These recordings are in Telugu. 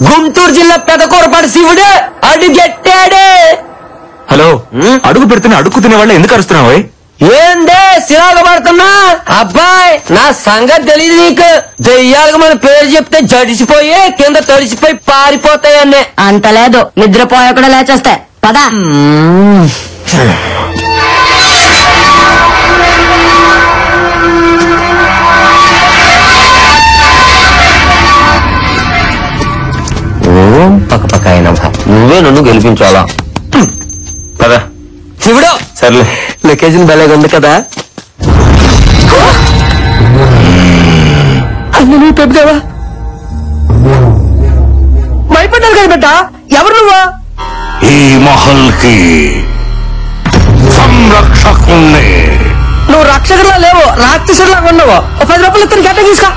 గుంటూరు జిల్లా పెదకూరపాటి శివుడు అడుగెట్టాడు హలో అడుగు పెడుతున్న అడుగు తినే వాళ్ళు ఎందుకు అరుస్తున్నావు ఏందే సిరాగ పడుతున్నా అబ్బాయి నా సంగతి తెలియదు నీకు దెయ్యాలకు మన పేరు చెప్తే జడిసిపోయి కింద తడిసిపోయి పారిపోతాయన్నే అంత లేదు నిద్రపోయా కూడా లేచేస్తా పదా ఓం పక్క పక్క అయినా నువ్వే నన్ను గెలిపించాలా పదా శివుడు సర్లే లొకేషన్ భలేగా ఉంది కదా అన్న నువ్వు పెద్దవా భయపడ్డారు కదా బిడ్డ ఎవరు నువ్వా ఈ మహల్ కి సంరక్షకుణ్ణి నువ్వు రక్షకులా లేవు రాక్షసులా ఉన్నావు ఓ పది రూపాయలు ఇతను గట్ట తీసుకో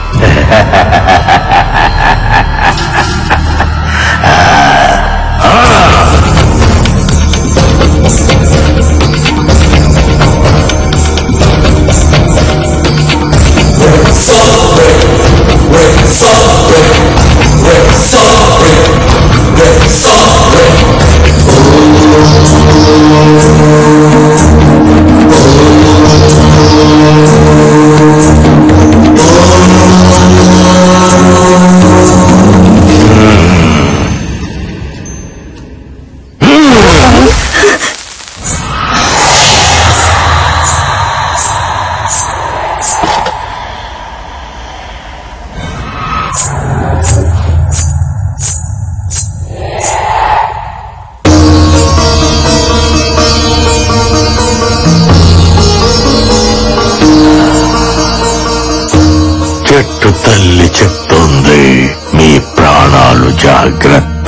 చెట్టు తల్లి చెప్తుంది మీ ప్రాణాలు జాగ్రత్త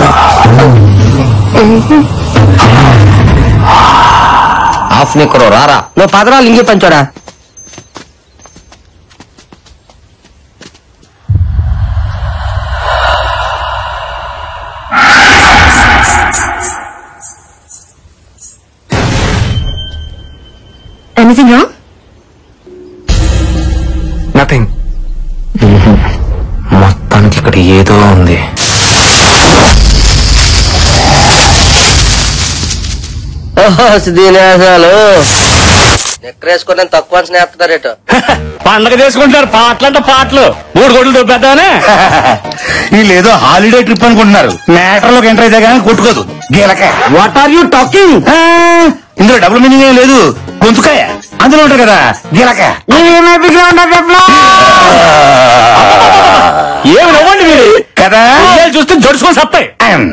ఆఫ్ నిక్కరు రారా నువ్వు పదరాలు ఇంకే పంచోడా ఎనీథింగ్ రాంగ్ నథింగ్ మొత్తానికి ఇక్కడ ఏదో ఉంది దీనేశాలు నెక్కరేసుకుని తక్కువ స్నేహితుడారేట పండగ చేసుకుంటారు పాటలంటే పాటలు మూడు గొడ్లు దొబ్బేద్దామనే వీళ్ళేదో హాలిడే ట్రిప్ అనుకుంటున్నారు మ్యాటర్ లోకి ఎంటర్ అయితే కానీ కొట్టుకోదు గీలక వాట్ ఆర్ యూ టాకింగ్ ఆ, ఇందులో డబుల్ మీనింగ్ ఏం లేదు గొంతుకాయ అందులో ఉంటారు కదా గీలక ఏమి నవ్వండి మీరు కదా పిల్లలు చూస్తే జడుచుకొని సత్తాయి ఆమ్.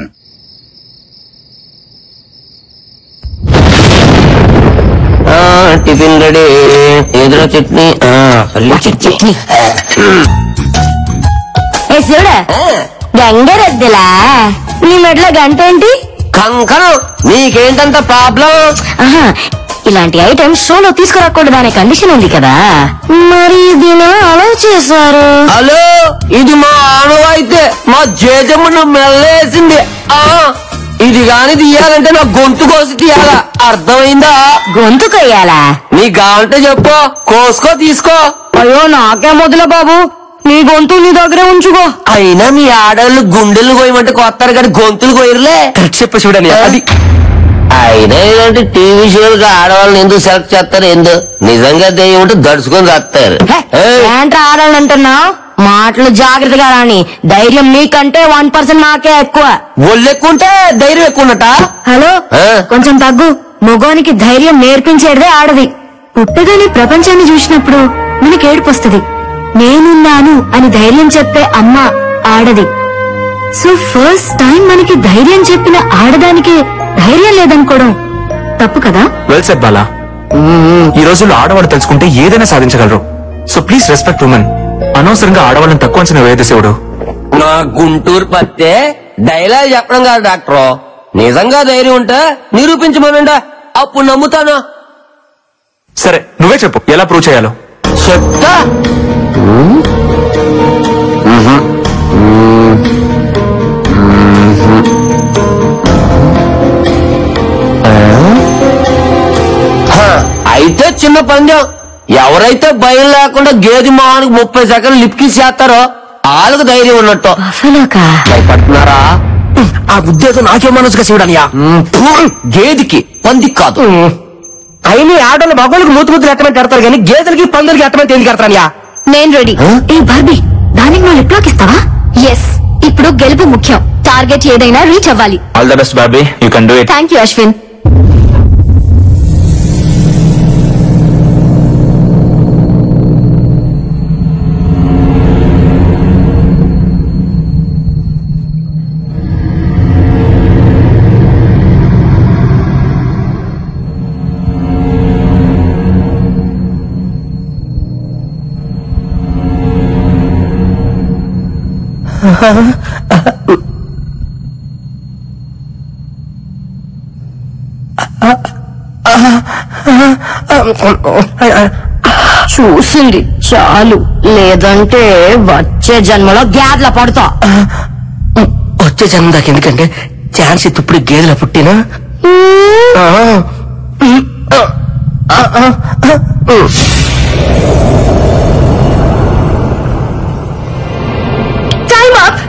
టిఫిన్ రెడీ ఎదురు చట్నీ ఆ, పల్లి చట్నీ ఏ శివుడా గంగరెద్దులా నీ మెడలో గంట ఏంటి కంకణం నీకేంటంత ప్రాబ్లం ఆహా ఇలాంటి ఐటమ్ షోలో తీసుకురాకూడదు అనే కండిషన్ ఉంది కదా మరి దీని అలౌ చేశారు హలో ఇది మా ఆనవాయితే మా జేజమ్మ మెల్లేసింది ఆ ఇది గాని తీయాలంటే నా గొంతు కోసి తీయాలా అర్థమైందా గొంతు కొయ్యాలా నీ కావాలంటే చెప్పు కోసుకో తీసుకో అయ్యో నాకే మొదల బాబు నీ గొంతు నీ దగ్గరే ఉంచుకో అయినా మీ ఆడవాళ్ళు గుండెలు కోయమంటే కొత్తారు కానీ గొంతులు కోయరులే కరెక్ట్ చెప్ప చూడని అది అయినా ఇలాంటి టీవీ షోలకు ఆడవాళ్ళని ఎందుకు సెలెక్ట్ చేస్తారు ఎందు నిజంగా దెయ్యం ఉంటే దడుచుకొని చేస్తారు ఏంట్రా ఆడాలని అంటున్నావు మాటలు జాగ్రత్తగా రాని ధైర్యం నీకంటే వన్ పర్సెంట్ నాకే ఎక్కువ ఒళ్ళెక్కుంటే ధైర్యం ఎక్కువ ఉన్నట హలో ఆ? కొంచెం తగ్గు మగోనికి ధైర్యం నేర్పించేదే ఆడది పుట్టగానే ప్రపంచాన్ని చూసినప్పుడు మనకి ఏడుపొస్తుంది నేనున్నాను అని ధైర్యం చెప్పే అమ్మ ఆడది సో ఫస్ట్ టైం మనకి ధైర్యం చెప్పిన ఆడదానికి ధైర్యం లేదనుకోవడం తప్పు కదా వెల్ సెట్ బాలా ఈ రోజుల్లో ఆడవాళ్ళు తెలుసుకుంటే ఏదైనా సాధించగలరు సో ప్లీజ్ రెస్పెక్ట్ ఉమెన్ అనవసరంగా ఆడవాళ్ళని తక్కువ అంచనా వేయదు శివుడు నా గుంటూరు పత్తే డైలాగ్ చెప్పడం కాదు డాక్టర్ నిజంగా ధైర్యం ఉంటే నిరూపించమనండా అప్పుడు నమ్ముతాను సరే నువ్వే చెప్పు ఎలా ప్రూవ్ చేయాలో చెప్తా హ, అయితే చిన్న పందెం ఎవరైతే భయం లేకుండా గేది మొహానికి ముప్పై సెకండ్లు లిప్కి చేస్తారో వాళ్ళకు ధైర్యం ఉన్నట్టు బఫలోకా భయపడుతున్నారా ఆ ఉద్యోగం నాకే మనసుగా శివుడనియా మ్, ఫు, గేదికి పందికి కాదు అయిన ఆటోలు మగవాళ్ళకి మూతి ముద్దులు ఎట్టమని కడతారు కానీ గేదెలకి పందులకి ఎట్టమని ఎందుకు కడతారనియా నేను రెడీ ఏ బార్బీ దానికి నువ్వు లిప్లాక్ ఇస్తావా ఎస్ ఇప్పుడు గెలుపు ముఖ్యం టార్గెట్ ఏదైనా రీచ్ అవ్వాలి all the best Bobby you can do it thank you Ashwin చూసింది చాలు లేదంటే వచ్చే జన్మలో గ్యాద్ల పడతా వచ్చే జన్మ దాకా ఎందుకంటే ఛాన్స్ ఇప్పుడు గేదెల పుట్టినా ఆ. ఆ, ఆ, ఆ, ఆ. Time up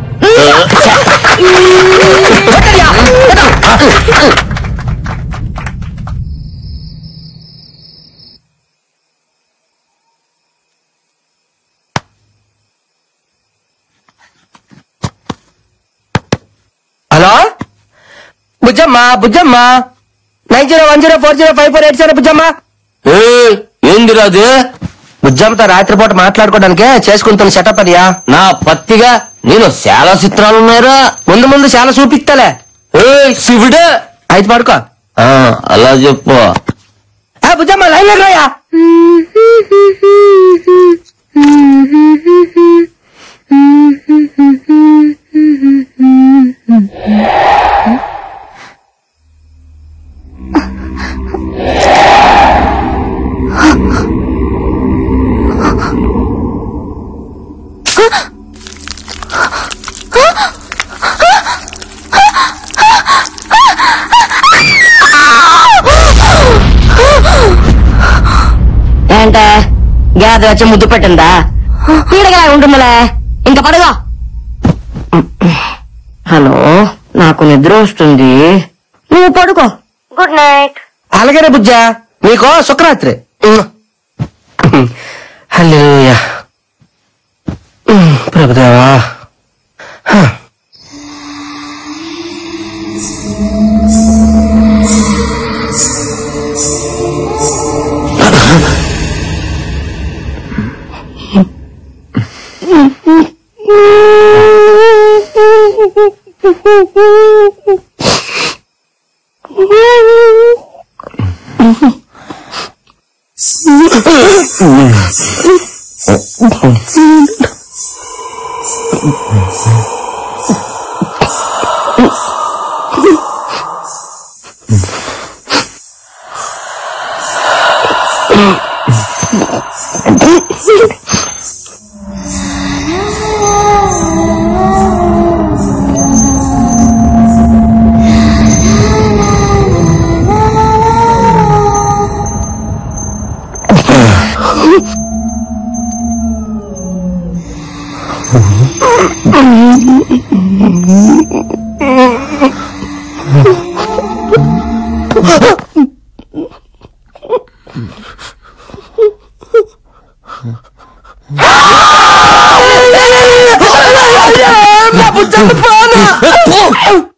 hello Bujjamma Bujjamma nine zero one zero four zero five four eight zero Bujjamma ఏయ్, ఏందిరా అది బుజ్జమ్మతో రాత్రిపూట మాట్లాడుకోవడానికే చేసుకుంటున్న సెటప్ అదియా నా పత్తిగా నేను చాలా చిత్రాలు ఉన్నాయరా ముందు ముందు చాలా చూపిస్తాలే ఏ శివుడే అయితే పడుకో ఆ, అలా చెప్పు ఆ బుజ్జమ్మ లైన్ లో రాయా ఏంటే గ్యాద్ వచ్చి ముద్దు పెట్టిందా పీడగా ఉంటుందిలే ఇంకా పడగా హలో నాకు నిద్ర వస్తుంది నువ్వు పడుకో గుడ్ నైట్ అలాగేనే బుజ్జా నీకో శుక్రరాత్రి హలో ప్రభుదేవా హ. నా బుజ్జమ్మ పోను.